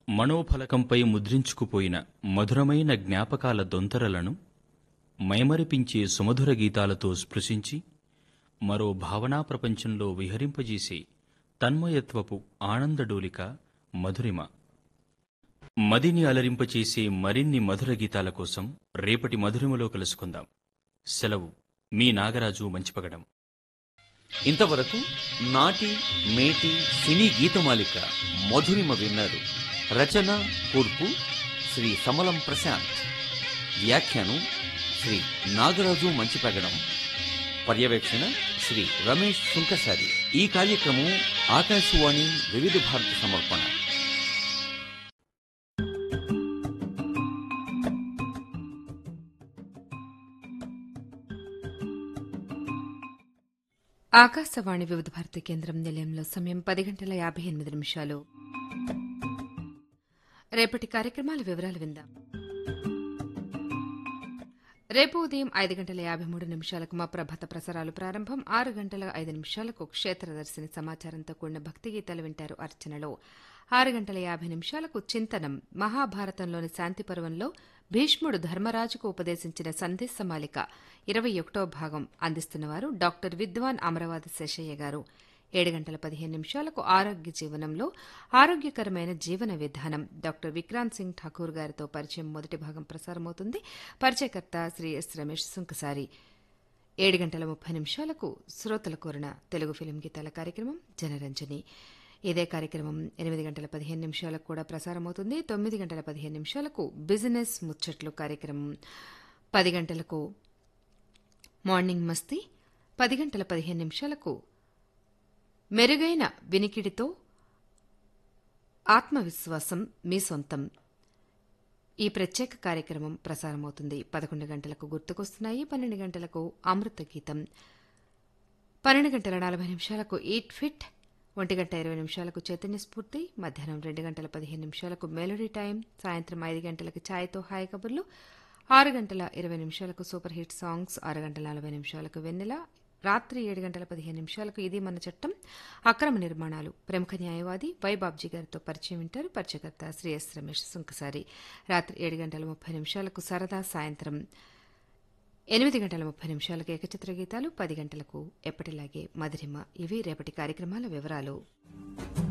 మనోఫలకంపై ముద్రించుకుపోయిన మధురమైన జ్ఞాపకాల దొంతరలను మైమరిపించే సుమధుర గీతాలతో స్పృశించి మరో భావనా ప్రపంచంలో విహరింపజేసే తన్మయత్వపు ఆనందడోలిక మధురిమ మదిని అలరింపచేసే మరిన్ని మధుర గీతాల కోసం రేపటి మధురిమలో కలుసుకుందాం సెలవు మీ నాగరాజు మంచిపగడం ఇంతవరకు నాటి మేటి సినీ గీతమాలిక మధురిమ విన్నారు రచన కూర్పు శ్రీ సమలం ప్రశాంత్ వ్యాఖ్యానం శ్రీ నాగరాజు మంచిపెగడం పర్యవేక్షణ శ్రీ రమేష్ సుంకసారి ఈ కార్యక్రమం ఆకాశవాణి వివిధ భారతి సమర్పణ ఆకాశవాణి వివిధ భారతి కేంద్రం నిలయంలో సమయం పది గంటల యాభై ఎనిమిది నిమిషాలు రేపటి కార్యక్రమాల వివరాలు విందాం రేపు ఉదయం ఐదు గంటల యాభై మూడు నిమిషాలకు మా ప్రభాత ప్రసారాలు ప్రారంభం ఆరు గంటల ఐదు నిమిషాలకు క్షేత్రదర్శిని సమాచారంతో కూడిన భక్తి గీతాలు వింటారు అర్చనలో ఆరు గంటల యాభై నిమిషాలకు చింతనం మహాభారతంలోని శాంతి పర్వంలో భీష్ముడు ధర్మరాజుకు ఉపదేశించిన సందేశమాలిక ఇరవై ఒకటో భాగం అందిస్తున్నవారు డాక్టర్ విద్వాన్ అమరవాది శేషయ్య గారు ఏడు గంటల పదిహేను నిమిషాలకు ఆరోగ్య జీవనంలో ఆరోగ్యకరమైన జీవన విధానం డాక్టర్ విక్రాంత్ సింగ్ ఠాకూర్ గారితో పరిచయం మొదటి భాగం ప్రసారమవుతుంది పరిచయకర్త శ్రీ ఎస్ రమేష్ సుంకసారి ఏడు గంటల ముప్పై నిమిషాలకు శ్రోతల కోరిన తెలుగు ఫిలిం గీతాల కార్యక్రమం జనరంజని ఇదే కార్యక్రమం ఎనిమిది గంటల పదిహేను నిమిషాలకు కూడా ప్రసారమవుతుంది తొమ్మిది గంటల పదిహేను నిమిషాలకు బిజినెస్ ముచ్చట్లు కార్యక్రమం పది గంటలకు మార్నింగ్ మస్తీ పది గంటల పదిహేను నిమిషాలకు మెరుగైన వినికిడితో ఆత్మవిశ్వాసం మీ సొంతం ఈ ప్రత్యేక కార్యక్రమం ప్రసారమవుతుంది పదకొండు గంటలకు గుర్తుకొస్తున్నాయి పన్నెండు గంటలకు అమృత గీతం పన్నెండు గంటల నలభై నిమిషాలకు ఈట్ ఫిట్ ఒంటి గంట ఇరవై నిమిషాలకు చైతన్య స్ఫూర్తి మధ్యాహ్నం రెండు గంటల పదిహేను నిమిషాలకు మెలోడీ టైం సాయంత్రం ఐదు గంటలకు ఛాయ్తో హాయ్ కబుర్లు ఆరు గంటల ఇరవై నిమిషాలకు సూపర్ హిట్ సాంగ్స్ ఆరు గంటల నలభై నిమిషాలకు వెన్నెల రాత్రి ఏడు గంటల పదిహేను నిమిషాలకు ఇది మన చట్టం అక్రమ నిర్మాణాలు ప్రముఖ న్యాయవాది వైబాబ్జీ గారితో పరిచయం వింటారు పరిచయకర్త శ్రీ ఎస్ రమేష్ సుంకసారి రాత్రి ఏడు గంటల ముప్పై నిమిషాలకు సరదా సాయంత్రం ఎనిమిది గంటల ముప్పై నిమిషాలకు ఏకచిత్ర గీతాలు పది గంటలకు ఎప్పటిలాగే మధురిమ ఇవి రేపటి కార్యక్రమాల వివరాలు